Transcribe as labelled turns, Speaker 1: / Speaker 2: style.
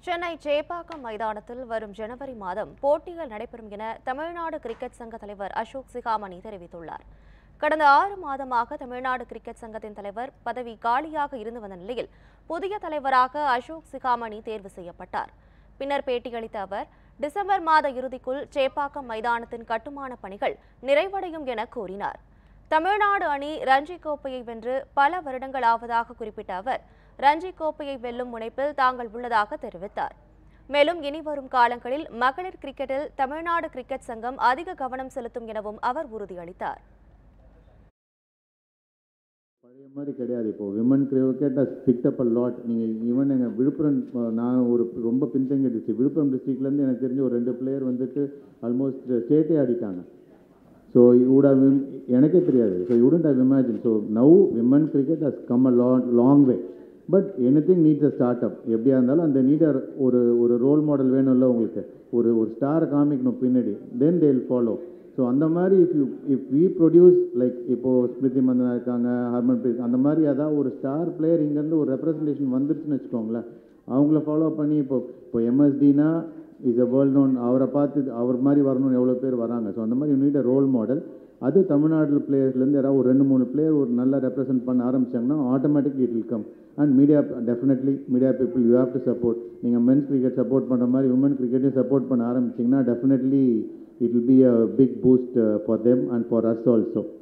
Speaker 1: சென்னை சேப்பாக்கம் மைதானத்தில் வரும் ஜனவரி மாதம் போட்டிகள் நடைபெறும் என தமிழ்நாடு கிரிக்கெட் சங்க தலைவர் அசோக் சிகாமணி தெரிவித்துள்ளார் கடந்த ஆறு மாதமாக தமிழ்நாடு கிரிக்கெட் சங்கத்தின் தலைவர் பதவி காலியாக இருந்து வந்த நிலையில் புதிய தலைவராக அசோக் சிகாமணி தேர்வு செய்யப்பட்டார் பின்னர் பேட்டியளித்த அவர் டிசம்பர் மாத இறுதிக்குள் சேப்பாக்கம் மைதானத்தின் கட்டுமான பணிகள் நிறைவடையும் என கூறினார் தமிழ்நாடு அணி ரஞ்சி கோப்பையை வென்று பல வருடங்கள் ஆவதாக குறிப்பிட்ட அவர் ரஞ்சி கோப்பையை வெல்லும் முனைப்பில் தாங்கள் உள்ளதாக தெரிவித்தார் மேலும் இனி வரும் காலங்களில் மகளிர் கிரிக்கெட்டில் தமிழ்நாடு கிரிக்கெட் சங்கம் அதிக கவனம் செலுத்தும் எனவும் அவர் உறுதியளித்தார்
Speaker 2: பழைய மாதிரி கிடையாது இப்போ women cricket has picked up a lot நீங்கள் ஈவன் எங்கள் விழுப்புரம் அஹ், நான் ஒரு ரொம்ப பின்தங்கிய டிஸ்ட்ரிக் விழுப்புரம் டிஸ்ட்ரிக்ட்லேருந்து எனக்கு தெரிஞ்ச ஒரு ரெண்டு பிளேயர் வந்துட்டு ஆல்மோஸ்ட் ஸ்டேட்டே ஆடிட்டாங்க ஸோ would have im- எனக்கே தெரியாது so wouldn't have imagine so now women cricket has come a long long way but anything needs a start up எப்படியா இருந்தாலும் அந்த நீடர் ஒரு ஒரு ரோல் மாடல் வேணும்ல உங்களுக்கு ஒரு ஒரு ஸ்டாரை காமிக்கணும் பின்னாடி then they will follow so அந்த மாதிரி if you if we produce like இப்போது ஸ்மிருதி மந்தனா இருக்காங்க ஹர்மன் பிரீத் அந்த மாதிரி ஏதாவது ஒரு ஸ்டார் பிளேயர் இங்கேருந்து ஒரு ரெப்ரசன்டேஷன் வந்துருச்சுன்னு வச்சுக்கோங்களேன் அவங்கள ஃபாலோ பண்ணி இப்போ இப்போ எம்எஸ்டினா இஸ் அ வேர்ல்ட் நோன் அவரை பார்த்து அவர் மாதிரி வரணும்னு எவ்வளோ பேர் வராங்க ஸோ அந்த மாதிரி நீட் அ ரோல் மாடல் அது தமிழ்நாட்டில் பிளேயர்ஸ்லேருந்து யாராவது ஒரு ரெண்டு மூணு பிளேயர் ஒரு நல்லா ரெப்ரசென்ட் பண்ண ஆரம்பிச்சாங்கன்னா automatically it will come and media definitely media people you have to support நீங்கள் மென்ஸ் கிரிக்கெட் சப்போர்ட் பண்ணுற மாதிரி உமன் கிரிக்கெட்டையும் சப்போர்ட் பண்ண ஆரம்பிச்சிங்கன்னா definitely it will be a big boost for them and for us also